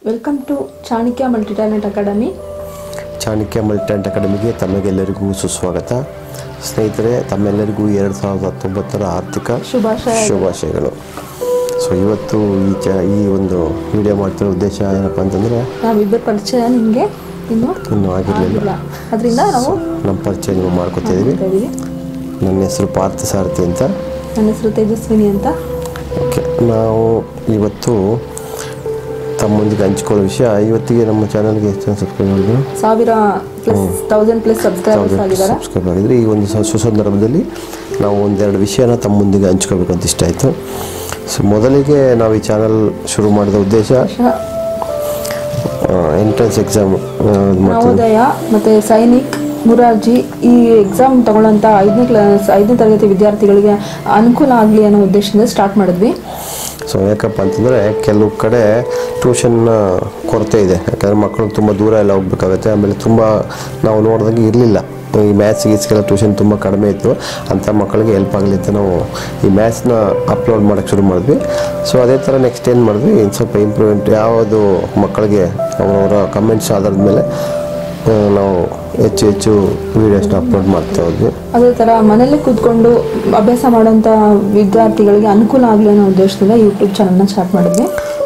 Welcome to Chanakya multi talent academy Chanakya ಮಲ್ಟ್ಯಾಂಟ್ ಅಕಾಡೆಮಿಗೆ ತಮಗೆಲ್ಲರಿಗೂ ಸುಸ್ವಾಗತ ಸ್ನೇಹಿತರೆ ತಮ್ಮೆಲ್ಲರಿಗೂ ಎರಡು ಸಾವಿರದ ಹತ್ತೊಂಬತ್ತರ ಆರ್ಥಿಕ ಶುಭಾಶಯ ಶುಭಾಶಯಗಳು ಸೊ ಇವತ್ತು ಈ ಚ ಈ ಒಂದು ವಿಡಿಯೋ ಮಾಡ್ತಿರೋ ಉದ್ದೇಶ ಏನಪ್ಪ ಅಂತಂದರೆ ನಾವಿಬ್ಬರ ಪರಿಚಯ ನಿಮಗೆ ಇನ್ನು ಇನ್ನೂ ಆಗಿರಲಿಲ್ಲ ಆಗಿಲ್ಲ ಅದರಿಂದ ನಾವು ನಮ್ಮ ಪರಿಚಯ ನೀವು ಮಾಡ್ಕೊತಿದ್ದೀವಿ ಮಾಡ್ತಾ ಇದೀವಿ ನನ್ನ ಹೆಸರು ಪಾರ್ಥ ಸಾರಥಿ ಅಂತ ನನ್ನ ಹೆಸರು ತೇಜಸ್ವಿನಿ ಅಂತ ಓಕೆ ನಾವು ಇವತ್ತು ತಮ್ಮೊಂದಿಗೆ ಹಂಚ್ಕೊಳ್ಳೋ ವಿಷಯ ಇವತ್ತಿಗೆ ನಮ್ಮ ಚಾನಲ್ಗೆ ಎಷ್ಟು ಜನ ಸಬ್ಸ್ಕ್ರೈಬ್ ಮಾಡಿದ್ರು ಸಾವಿರ ಪ್ಲಸ್ ತೌಸಂಡ್ ಪ್ಲಸ್ ಸಬ್ಸ್ಕ್ರೈಬರ್ಸ್ ಆಗಿದ್ದಾರೆ ಸಬ್ಸ್ಕ್ರೈಬ್ ಆಗಿದ್ರೆ ಈ ಒಂದು ಸ- ಸುಸಂದರ್ಭದಲ್ಲಿ ನಾವು ಒಂದೆರಡು ವಿಷಯನ ತಮ್ಮ ಮುಂದಿಗೆ ಹಂಚ್ಕೋಬೇಕು ಅಂತ ಇಷ್ಟ ಆಯಿತು ಸೊ ಮೊದಲಿಗೆ ನಾವು ಈ ಚಾನಲ್ ಶುರು ಮಾಡಿದ ಉದ್ದೇಶ ಎಂಟ್ರೆನ್ಸ್ ಎಕ್ಸಾಮ್ ಮಾಡ್ತೀವಿ ನವೋದಯ ಮತ್ತು ಸೈನಿಕ್ ಮುರಾರ್ಜಿ ಈ ಎಕ್ಸಾಮ್ ತಗೊಳ್ಳೋಂಥ ಐದನೇ ಕ್ಲಾಸ್ ಐದನೇ ತರಗತಿ ವಿದ್ಯಾರ್ಥಿಗಳಿಗೆ ಅನುಕೂಲ ಆಗಲಿ ಅನ್ನೋ ಉದ್ದೇಶದಿಂದ ಸ್ಟಾರ್ಟ್ ಮಾಡಿದ್ವಿ ಸೊ ಯಾಕಪ್ಪ ಅಂತಂದರೆ ಕೆಲವು ಕಡೆ ಟ್ಯೂಷನ್ನ ಕೊರತೆ ಇದೆ ಯಾಕಂದರೆ ಮಕ್ಕಳು ತುಂಬ ದೂರ ಎಲ್ಲ ಹೋಗ್ಬೇಕಾಗತ್ತೆ ಆಮೇಲೆ ತುಂಬ ನಾವು ನೋಡಿದಂಗೆ ಇರಲಿಲ್ಲ ಈ ಮ್ಯಾಥ್ಸ್ ಗೀಸ್ಗೆಲ್ಲ ಟ್ಯೂಷನ್ ತುಂಬ ಕಡಿಮೆ ಇತ್ತು ಅಂಥ ಮಕ್ಕಳಿಗೆ ಹೆಲ್ಪ್ ಆಗಲಿ ಅಂತ ನಾವು ಈ ಮ್ಯಾಥ್ಸ್ನ ಅಪ್ಲೋಡ್ ಮಾಡೋಕ್ಕೆ ಶುರು ಮಾಡಿದ್ವಿ ಸೊ ಅದೇ ಥರ ನೆಕ್ಸ್ಟ್ ಏನು ಮಾಡಿದ್ವಿ ಇನ್ನು ಸ್ವಲ್ಪ ಇಂಪ್ರೂವ್ಮೆಂಟ್ ಯಾವುದು ಮಕ್ಕಳಿಗೆ ಅವರವರ ಕಮೆಂಟ್ಸ್ ಆಧಾರದ ಮೇಲೆ ಆ, ನಾವು ಹೆಚ್ಚು ಹೆಚ್ಚು ವೀಡಿಯೋಸ್ನ ಅಪ್ಲೋಡ್ ಮಾಡ್ತಾ ಹೋದ್ವಿ ಅದೇ ಥರ ಮನೇಲಿ ಕೂತ್ಕೊಂಡು ಅಭ್ಯಾಸ ಮಾಡೋಂಥ ವಿದ್ಯಾರ್ಥಿಗಳಿಗೆ ಅನುಕೂಲ ಆಗಲಿ ಅನ್ನೋ ಉದ್ದೇಶದಿಂದ ಯೂಟ್ಯೂಬ್ ಚಾನಲ್ನ ಸ್ಟಾರ್ಟ್ ಮಾಡಿದ್ವಿ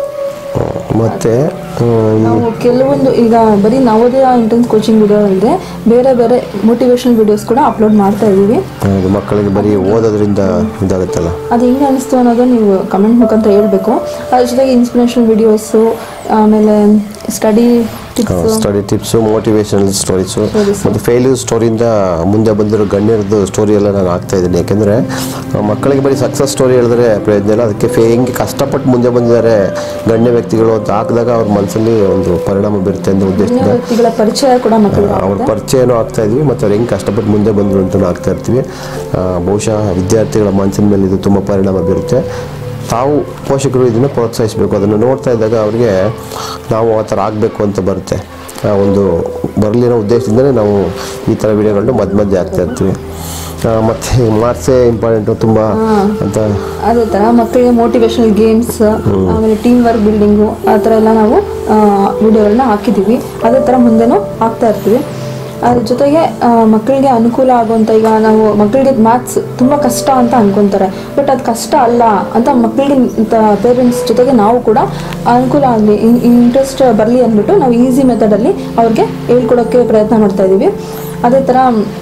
ಆ, ಮತ್ತು ಆ, ಈ ನಾವು ಕೆಲವೊಂದು ಈಗ ಬರೀ ನವೋದಯ ಎಂಟ್ರೆನ್ಸ್ ಕೋಚಿಂಗ್ ವಿಡಿಯೋ ಇಲ್ಲದೆ ಬೇರೆ ಬೇರೆ ಮೋಟಿವೇಶನಲ್ ವಿಡಿಯೋಸ್ ಕೂಡ ಅಪ್ಲೋಡ್ ಮಾಡ್ತಾ ಇದ್ದೀವಿ ಅದು ಮಕ್ಕಳಿಗೆ ಬರೀ ಓದೋದ್ರಿಂದ ಇದಾಗುತ್ತಲ್ಲ ಅದು ಹೆಂಗೆ ಅನಿಸ್ತು ಅನ್ನೋದು ನೀವು ಕಮೆಂಟ್ ಮುಖಾಂತರ ಹೇಳಬೇಕು ಅದ್ರ ಜೊತೆಗೆ ಇನ್ಸ್ಪಿರೇಷನ್ ವಿಡಿಯೋಸು ಆಮೇಲೆ study tips study tips motivational stories Stories. ಮತ್ತು ಫೇಲ್ಯೂರ್ ಸ್ಟೋರಿಯಿಂದ ಮುಂದೆ ಬಂದಿರೋ ಗಣ್ಯರದ್ದು ಸ್ಟೋರಿ ಎಲ್ಲ ನಾನು ಹಾಕ್ತಾ ಇದ್ದೀನಿ ಯಾಕೆಂದರೆ ಮಕ್ಕಳಿಗೆ ಬರೀ ಸಕ್ಸಸ್ ಸ್ಟೋರಿ ಹೇಳಿದ್ರೆ ಪ್ರಯೋಜನ ಇಲ್ಲ ಅದಕ್ಕೆ ಫೇ ಹೆಂಗೆ ಕಷ್ಟಪಟ್ಟು ಮುಂದೆ ಬಂದಿದ್ದಾರೆ ಗಣ್ಯ ವ್ಯಕ್ತಿಗಳು ಅಂತ ಹಾಕಿದಾಗ ಅವ್ರ ಮನಸ್ಸಲ್ಲಿ ಒಂದು ಪರಿಣಾಮ ಬೀರುತ್ತೆ ಅನ್ನೋ ಅನ್ಯ ಉದ್ದೇಶದಿಂದ ವ್ಯಕ್ತಿಗಳ ಪರಿಚಯ ಕೂಡ ಮಕ್ಕಳಿಗೆ ಅವ್ರ ಆಗುತ್ತೆ ಪರಿಚಯನೂ ಆಗ್ತಾ ಇದ್ವಿ ಮತ್ತು ಅವ್ರು ಹೆಂಗೆ ಕಷ್ಟಪಟ್ಟು ಮುಂದೆ ಬಂದರು ಅಂತ ಆಗ್ತಾ ಇರ್ತೀವಿ ಆ, ಬಹುಶಃ ವಿದ್ಯಾರ್ಥಿಗಳ ಮನಸ್ಸಿನ ಮೇಲೆ ಇದು ತುಂಬ ಪರಿಣಾಮ ಬೀರುತ್ತೆ ತಾವು ಪೋಷಕರು ಇದನ್ನು ಪ್ರೋತ್ಸಾಹಿಸಬೇಕು ಅದನ್ನು ನೋಡ್ತಾ ಇದ್ದಾಗ ಅವ್ರಿಗೆ ನಾವು ಆ ಥರ ಆಗಬೇಕು ಅಂತ ಬರುತ್ತೆ ಆ ಒಂದು ಬರಲಿ ಅನ್ನೋ ಉದ್ದೇಶದಿಂದಲೇ ನಾವು ಈ ಥರ ವಿಡಿಯೋಗಳನ್ನ ಮಧ್ಯ ಮಧ್ಯೆ ಆಗ್ತಾ ಇರ್ತೀವಿ ಆ, ಮತ್ತೆ ಮಾರ್ಕ್ಸೇ ಇಂಪಾರ್ಟೆಂಟು ತುಂಬ ಅಂತ ಅದೇ ಥರ ಮಕ್ಕಳಿಗೆ ಮೋಟಿವೇಶನಲ್ ಗೇಮ್ಸ್ ಆಮೇಲೆ ಟೀಮ್ ವರ್ಕ್ ಬಿಲ್ಡಿಂಗು ಆ ಥರ ಎಲ್ಲ ನಾವು ವಿಡಿಯೋಗಳನ್ನ ಹಾಕಿದ್ದೀವಿ ಅದೇ ಥರ ಮುಂದೆನೂ ಹಾಕ್ತಾ ಇರ್ತೀವಿ ಅದ್ರ ಜೊತೆಗೆ ಆ, ಮಕ್ಕಳಿಗೆ ಅನುಕೂಲ ಆಗುವಂಥ ಈಗ ನಾವು ಮಕ್ಕಳಿಗೆ ಮ್ಯಾಥ್ಸ್ ತುಂಬ ಕಷ್ಟ ಅಂತ ಅನ್ಕೊಂತಾರೆ ಬಟ್ ಅದು ಕಷ್ಟ ಅಲ್ಲ ಅಂತ ಮಕ್ಕಳಿಗೆ ಪೇರೆಂಟ್ಸ್ ಜೊತೆಗೆ ನಾವು ಕೂಡ ಅನುಕೂಲ ಆಗಲಿ ಇಂಟ್ರೆಸ್ಟ್ ಬರಲಿ ಅಂದ್ಬಿಟ್ಟು ನಾವು ಈಸಿ ಮೆಥಡಲ್ಲಿ ಅವ್ರಿಗೆ ಹೇಳ್ಕೊಡೋಕ್ಕೆ ಪ್ರಯತ್ನ ಮಾಡ್ತಾ ಇದ್ದೀವಿ ಅದೇ ಥರ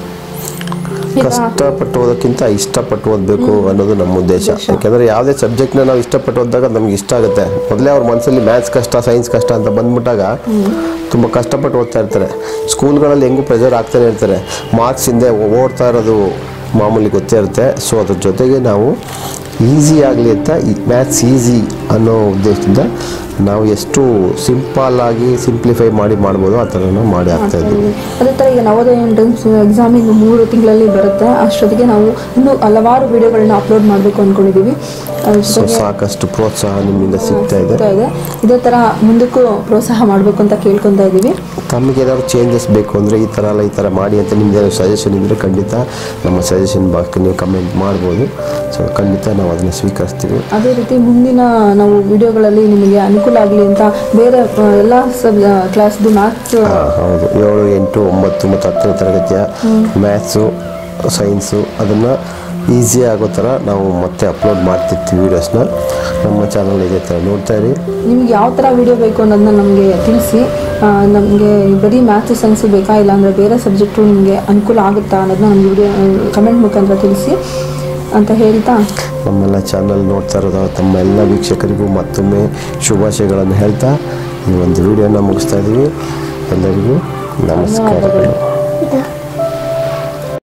ಈಗ ಕಷ್ಟಪಟ್ಟು ಓದೋಕ್ಕಿಂತ ಇಷ್ಟಪಟ್ಟು ಓದಬೇಕು ಅನ್ನೋದು ನಮ್ಮ ಉದ್ದೇಶ ಯಾಕೆಂದರೆ ಯಾವುದೇ ಸಬ್ಜೆಕ್ಟ್ನ ನಾವು ಇಷ್ಟಪಟ್ಟು ಓದಿದಾಗ ನಮ್ಗೆ ಇಷ್ಟ ಆಗುತ್ತೆ ಮೊದಲೇ ಅವ್ರ ಮನಸ್ಸಲ್ಲಿ ಮ್ಯಾಥ್ಸ್ ಕಷ್ಟ ಸೈನ್ಸ್ ಕಷ್ಟ ಅಂತ ಬಂದ್ಬಿಟ್ಟಾಗ ತುಂಬ ಕಷ್ಟಪಟ್ಟು ಓದ್ತಾ ಇರ್ತಾರೆ ಸ್ಕೂಲ್ಗಳಲ್ಲಿ ಹೆಂಗೂ ಪ್ರೆಷರ್ ಆಗ್ತಾನೆ ಇರ್ತಾರೆ ಮಾರ್ಕ್ಸ್ ಹಿಂದೆ ಓಡ್ತಾ ಇರೋದು ಮಾಮೂಲಿ ಗೊತ್ತೇ ಇರುತ್ತೆ ಸೊ ಅದ್ರ ಜೊತೆಗೆ ನಾವು ಈಸಿ ಆಗಲಿ ಅಂತ ಮ್ಯಾಥ್ಸ್ ಈಸಿ ಅನ್ನೋ ಉದ್ದೇಶದಿಂದ ನಾವು ಎಷ್ಟು ಸಿಂಪಲ್ ಆಗಿ ಸಿಂಪ್ಲಿಫೈ ಮಾಡಿ ಮಾಡ್ಬೋದು ಆ ಥರ ನಾವು ಮಾಡಿ ಆಗ್ತಾ ಇದ್ದೀವಿ ಅದೇ ಥರ ಈಗ ನವೋದಯ ಎಂಟ್ರೆನ್ಸ್ ಎಕ್ಸಾಮ್ ಇನ್ನು ಮೂರು ತಿಂಗಳಲ್ಲಿ ಬರುತ್ತೆ ಅಷ್ಟೊತ್ತಿಗೆ ನಾವು ಇನ್ನೂ ಹಲವಾರು ವಿಡಿಯೋಗಳನ್ನ ಅಪ್ಲೋಡ್ ಮಾಡಬೇಕು ಅಂದ್ಕೊಂಡಿದ್ದೀವಿ ಅದ್ರ ಸೊ ಜೊತೆಗೆ ಸಾಕಷ್ಟು ಪ್ರೋತ್ಸಾಹ ನಿಮ್ಮಿಂದ ಸಿಗ್ತಾ ಇದೆ ಸಿಗ್ತಾ ಇದೆ ಇದೇ ಥರ ಮುಂದಕ್ಕೂ ಪ್ರೋತ್ಸಾಹ ಮಾಡಬೇಕು ಅಂತ ಕೇಳ್ಕೊತಾ ಇದ್ದೀವಿ ತಮಗೆ ಏನಾದ್ರು ಚೇಂಜಸ್ ಬೇಕು ಅಂದರೆ ಈ ಥರ ಅಲ್ಲ ಈ ಥರ ಮಾಡಿ ಅಂತ ನಿಮ್ದು ಏನಾದ್ರು ಸಜೆಷನ್ ಇದ್ದರೆ ಖಂಡಿತ ನಮ್ಮ ಸಜೆಷನ್ ಬಾಕ್ಸ್ ನೀವು ಕಮೆಂಟ್ ಮಾಡ್ಬೋದು ಸೊ ಖಂಡಿತ ನಾವು ಅದನ್ನು ಸ್ವೀಕರಿಸ್ತೀವಿ ಅದೇ ರೀತಿ ಮುಂದಿನ ನಾವು ವಿಡಿಯೋಗಳಲ್ಲಿ ನಿಮಗೆ ಅನುಕೂಲ ಆಗಲಿ ಅಂತ ಬೇರೆ ಆ, ಎಲ್ಲ ಸಬ್ ಕ್ಲಾಸ್ದು ಮ್ಯಾಥ್ಸ್ ಹಾ, ಹೌದು ಏಳು ಎಂಟು ಒಂಬತ್ತು ಮತ್ತು ಹತ್ತನೇ ತರಗತಿಯ ಮ್ಯಾಥ್ಸು ಸೈನ್ಸು ಅದನ್ನು ಈಸಿ ಆಗೋ ಥರ ನಾವು ಮತ್ತೆ ಅಪ್ಲೋಡ್ ಮಾಡ್ತಿರ್ತೀವಿ ವೀಡಿಯೋಸ್ನ ನಮ್ಮ ಚಾನಲ್ ಇದೇ ಥರ ನೋಡ್ತಾ ಇರಿ ನಿಮ್ಗೆ ಯಾವ ಥರ ವಿಡಿಯೋ ಬೇಕು ಅನ್ನೋದನ್ನ ನಮಗೆ ತಿಳಿಸಿ ನಮಗೆ ಬರೀ ಮ್ಯಾಥ್ಸ್ ಸೈನ್ಸು ಬೇಕಾ ಇಲ್ಲ ಅಂದರೆ ಬೇರೆ ಸಬ್ಜೆಕ್ಟು ನಿಮಗೆ ಅನುಕೂಲ ಆಗುತ್ತಾ ಅನ್ನೋದನ್ನ ನಮ್ಗೆ ವಿಡಿಯೋ ಕಮೆಂಟ್ ಮುಖಾಂತರ ತಿಳಿಸಿ ಅಂತ ಹೇಳ್ತಾ ನಮ್ಮೆಲ್ಲ ಚಾನಲ್ ನೋಡ್ತಾ ಇರೋದು ತಮ್ಮ ಎಲ್ಲ ವೀಕ್ಷಕರಿಗೂ ಮತ್ತೊಮ್ಮೆ ಶುಭಾಶಯಗಳನ್ನು ಹೇಳ್ತಾ ಈ ಒಂದು ವಿಡಿಯೋನ ಮುಗಿಸ್ತಾ ಇದ್ದೀವಿ ಎಲ್ಲರಿಗೂ ನಮಸ್ಕಾರಗಳು ಧನ್ಯವಾದಗಳು